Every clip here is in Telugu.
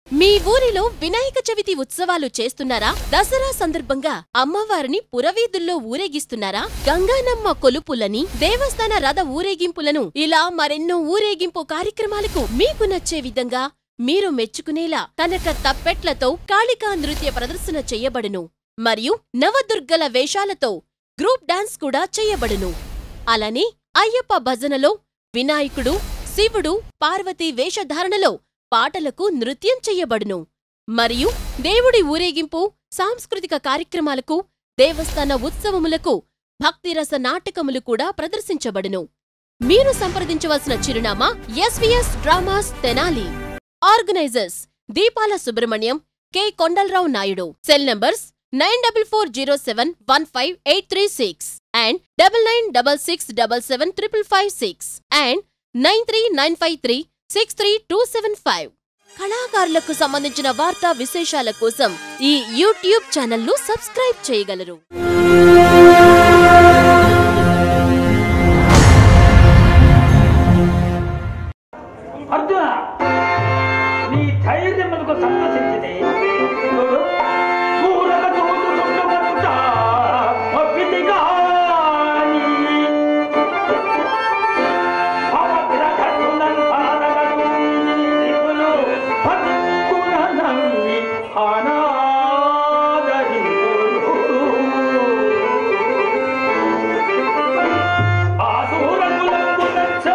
మీ ఊరిలో వినాయక చవితి ఉత్సవాలు చేస్తున్నారా దసరా సందర్భంగా అమ్మవారిని పురవీధుల్లో ఊరేగిస్తున్నారా గంగానమ్మ కొలుపులని దేవస్థాన రథ ఊరేగింపులను ఇలా మరెన్నో ఊరేగింపు కార్యక్రమాలకు మీకు నచ్చే విధంగా మీరు మెచ్చుకునేలా కనక తప్పెట్లతో కాళికా నృత్య ప్రదర్శన చెయ్యబడును మరియు నవదుర్గల వేషాలతో గ్రూప్ డాన్స్ కూడా చెయ్యబడును అలానే అయ్యప్ప భజనలో వినాయకుడు శివుడు పార్వతీ వేషధారణలో పాటలకు నృత్యం చెయ్యబడును మరియు దేవుడి ఊరేగింపు సాంస్కృతిక కార్యక్రమాలకు దేవస్థాన ఉత్సవములకు భక్తిరస నాటకములు కూడా ప్రదర్శించబడును మీరు సంప్రదించవలసిన చిరునామా SVS dramas Tenali organizers Deepala Subrahmanyam K Kondalarao Naidu cell numbers nine double four zero seven one five eight three six and double nine double six double seven triple five six and nine three nine five three six three two seven five కళాకారులకు సంబంధించిన వార్తా విశేషాల కోసం ఈ యూట్యూబ్ ఛానల్ను సబ్స్క్రైబ్ చేయగలరు అర్జున నీ ధైర్యం మనకు సంతసించింది చూడు ఊరక చూచుచుండుకొనుట ఒప్పితిగాని. భవగ్రహణునన్ పారగడు దిక్కులు భక్తుల నమ్మి అనాదరింతురు. ఆసురములకు నచ్చ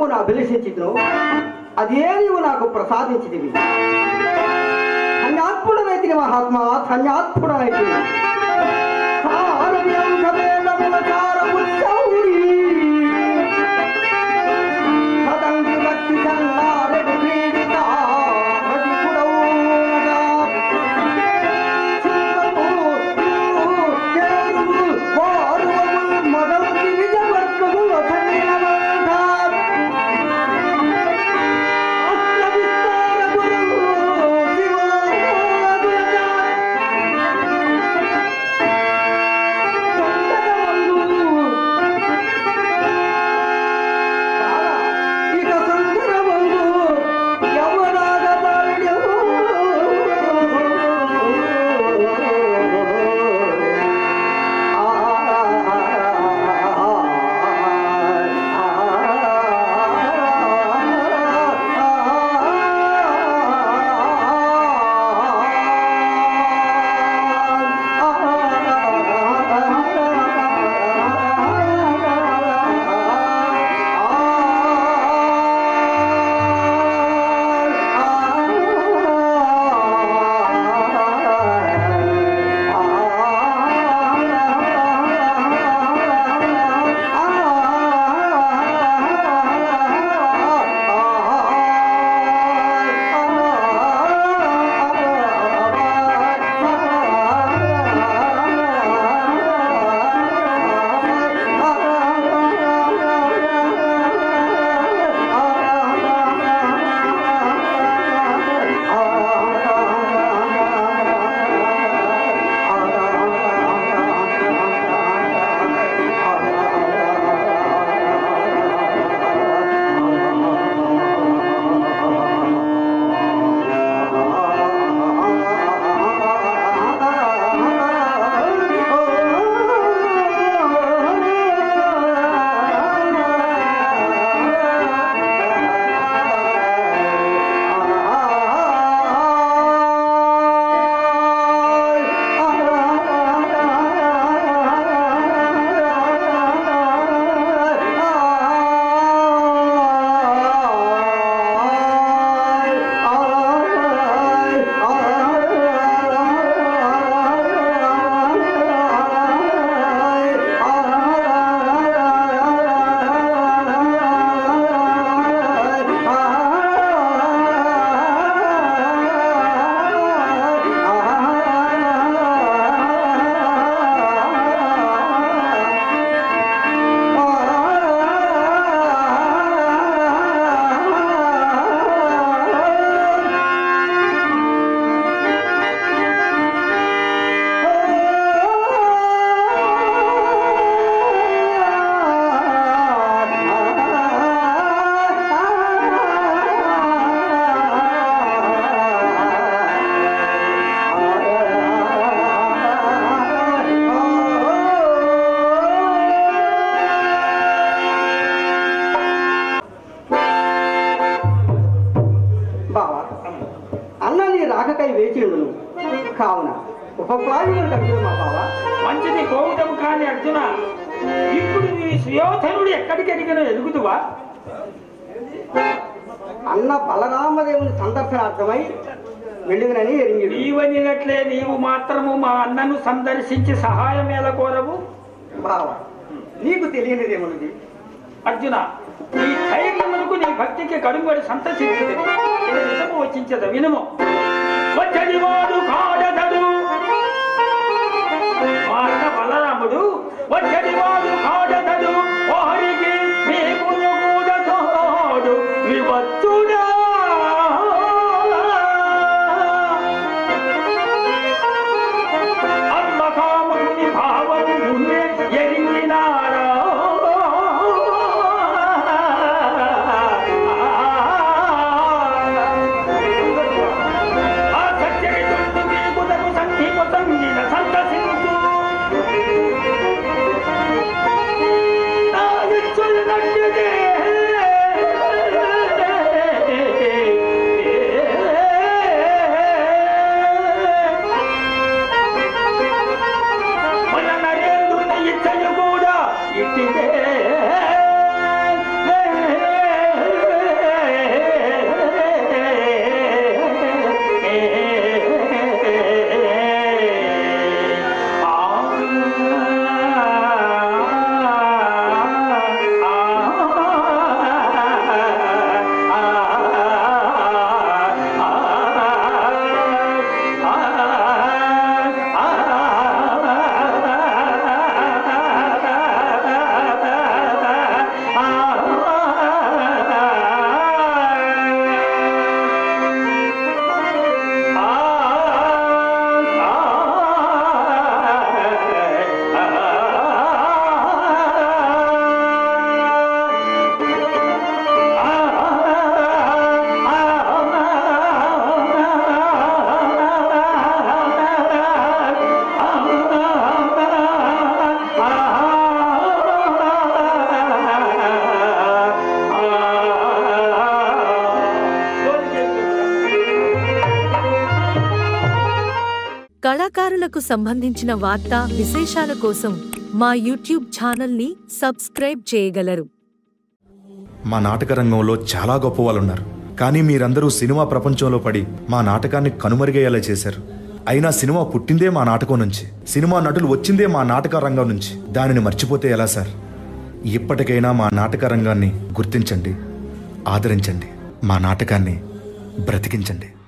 వరమును అభిలషించిను అదే నీవు నాకు ప్రసాదించిదివి ధన్యాత్ముడనైతిని మహాత్మా ధన్యాత్ముడనైతిని సదంగి భక్తి చల్లారెడు క్రీడిత భటికుడౌనగా. చిత్తము, తిరుగు, కేరుగు, వారువములు మొదలుకి విజయవర్గములు ధన్యవంత. అస్త్రవిస్తారములు శివోదులగా. ఇక సందరమందు యవనాగతాళియము. బావా అన్న నీ రాకకై వేచి ఉండును కావున ఉపప్రాయులు కట్టిన మా బావా మంచిది కోవటం కాని అర్జున ఇప్పుడు నీ సుయోధనుడు ఎక్కడికి ఎదిగిన ఎదుగుతువా అన్న బలరామదేవుని సందర్శనార్థమై వెళ్ళినని ఎరింగిడు నీవనినట్లే నీవు మాత్రము మా అన్నను సందర్శించి సహాయం ఎలా కోరవు బావా నీకు తెలియనిదేమున్నది అర్జున నీ ధైర్యమునకు నీ భక్తికి కడుంబడి సంతసించదు ఇది నిజము వచ్చించదు వినుము వచ్చడి వాడు కాడదడు మా అన్న బలరాముడు వచ్చడి వాడు కాడదడు వారికి మీకు కూడా తోడు వివచ్చుడా అమ్మకాముని భావము ముందే ఎరింగినారా ఆ సత్యమి చుట్టూ మీకు సంగీత సంగిన సంతసించు కళాకారులకు సంబంధించిన వార్తా విశేషాల కోసం మా యూట్యూబ్ ఛానల్ని సబ్స్క్రైబ్ చేయగలరు మా నాటక రంగంలో చాలా గొప్ప వాళ్ళు ఉన్నారు కానీ మీరందరూ సినిమా ప్రపంచంలో పడి మా నాటకాన్ని కనుమరుగయ్యేలా చేశారు అయినా సినిమా పుట్టిందే మా నాటకం నుంచి సినిమా నటులు వచ్చిందే మా నాటక రంగం నుంచి దానిని మర్చిపోతే ఎలా సార్ ఇప్పటికైనా మా నాటక రంగాన్ని గుర్తించండి ఆదరించండి మా నాటకాన్ని బ్రతికించండి